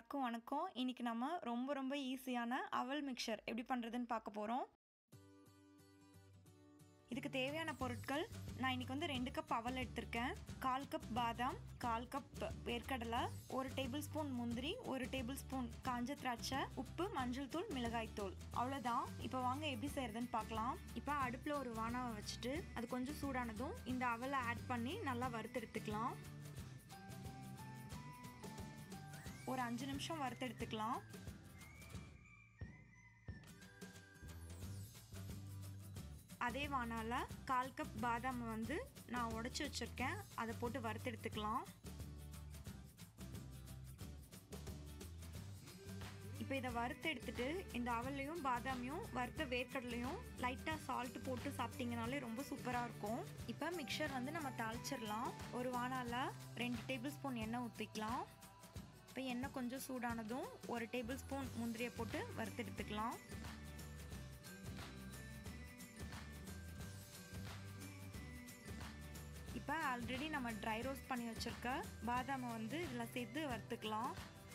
எல்லாருக்கும் வணக்கம் இன்னைக்கு நம்ம ரொம்ப ரொம்ப ஈஸியான அவல் மிக்சர் எப்படி பண்ணுறதுன்னு பார்க்க போகிறோம் இதுக்கு தேவையான பொருட்கள் நான் இன்னைக்கு வந்து ரெண்டு கப் அவல் எடுத்திருக்கேன் கால் கப் பாதாம் கால் கப் வேர்க்கடலை ஒரு டேபிள் ஸ்பூன் முந்திரி ஒரு டேபிள் ஸ்பூன் காஞ்ச திராட்சை உப்பு மஞ்சள் தூள் மிளகாய் தூள் அவ்வளோதான் இப்போ வாங்க எப்படி செய்யறதுன்னு பார்க்கலாம் இப்போ அடுப்பில் ஒரு வானவை வச்சுட்டு அது கொஞ்சம் சூடானதும் இந்த அவலை ஆட் பண்ணி நல்லா வறுத்தெடுத்துக்கலாம் ஒரு அஞ்சு நிமிஷம் வறுத்தெடுத்துக்கலாம் அதே வானால கால் கப் பாதாம் வந்து நான் உடச்சி வச்சுருக்கேன் அதை போட்டு வறுத்தெடுத்துக்கலாம் இப்போ இதை வறுத்து எடுத்துட்டு இந்த அவலையும் பாதாமையும் வறுத்த வேர்க்கடலையும் லைட்டாக சால்ட் போட்டு சாப்பிட்டீங்கனாலே ரொம்ப சூப்பராக இருக்கும் இப்போ மிக்சர் வந்து நம்ம தாளிச்சிடலாம் ஒரு வானால ரெண்டு டேபிள் ஸ்பூன் எண்ணெய் ஊற்றிக்கலாம் இப்போ எண்ணெய் கொஞ்சம் சூடானதும் ஒரு டேபிள் ஸ்பூன் முந்திரியை போட்டு வறுத்து எடுத்துக்கலாம் இப்போ ஆல்ரெடி நம்ம ட்ரை ரோஸ்ட் பண்ணி வச்சுருக்க பாதாமை வந்து இதில் சேர்த்து வறுத்துக்கலாம்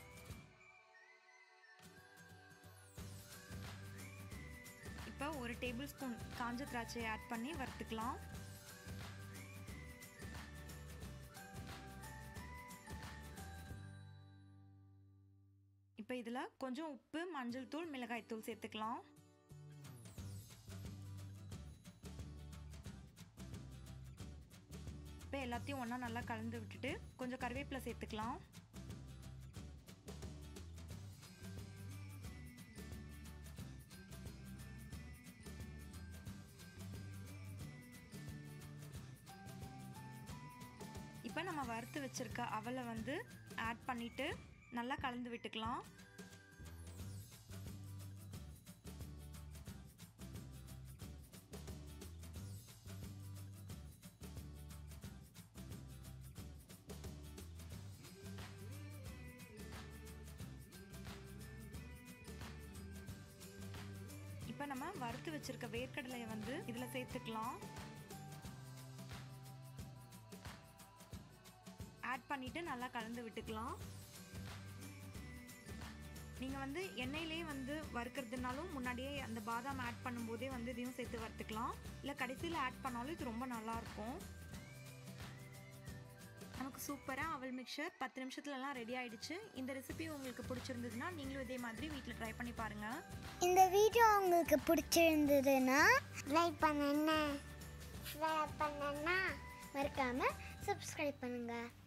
இப்போ ஒரு டேபிள் ஸ்பூன் காஞ்ச திராட்சையை ஆட் பண்ணி வறுத்துக்கலாம் இப்போ இதில் கொஞ்சம் உப்பு மஞ்சள் தூள் மிளகாய் தூள் சேர்த்துக்கலாம் இப்போ எல்லாத்தையும் ஒன்றா நல்லா கலந்து விட்டுட்டு கொஞ்சம் கருவேப்பிலை சேர்த்துக்கலாம் இப்போ நம்ம வறுத்து வச்சுருக்க அவலை வந்து ஆட் பண்ணிவிட்டு நல்லா கலந்து விட்டுக்கலாம் இப்போ நம்ம வறுத்து வச்சிருக்க வேர்க்கடலையை வந்து இதில் சேர்த்துக்கலாம் ஆட் பண்ணிவிட்டு நல்லா கலந்து விட்டுக்கலாம் நீங்கள் வந்து எண்ணெயிலே வந்து வறுக்கிறதுனாலும் முன்னாடியே அந்த பாதாம் ஆட் பண்ணும்போதே வந்து இதையும் சேர்த்து வறுத்துக்கலாம் இல்லை கடைசியில் ஆட் பண்ணாலும் இது ரொம்ப நல்லாயிருக்கும் நமக்கு சூப்பராக அவல் மிக்சர் பத்து நிமிஷத்துலலாம் ரெடி ஆயிடுச்சு இந்த ரெசிபி உங்களுக்கு பிடிச்சிருந்ததுன்னா நீங்களும் இதே மாதிரி வீட்டில் ட்ரை பண்ணி பாருங்கள் இந்த வீடியோ உங்களுக்கு பிடிச்சிருந்ததுன்னா லைக் பண்ணுங்க ஷேர் பண்ணுன்னா மறக்காம சப்ஸ்கிரைப் பண்ணுங்க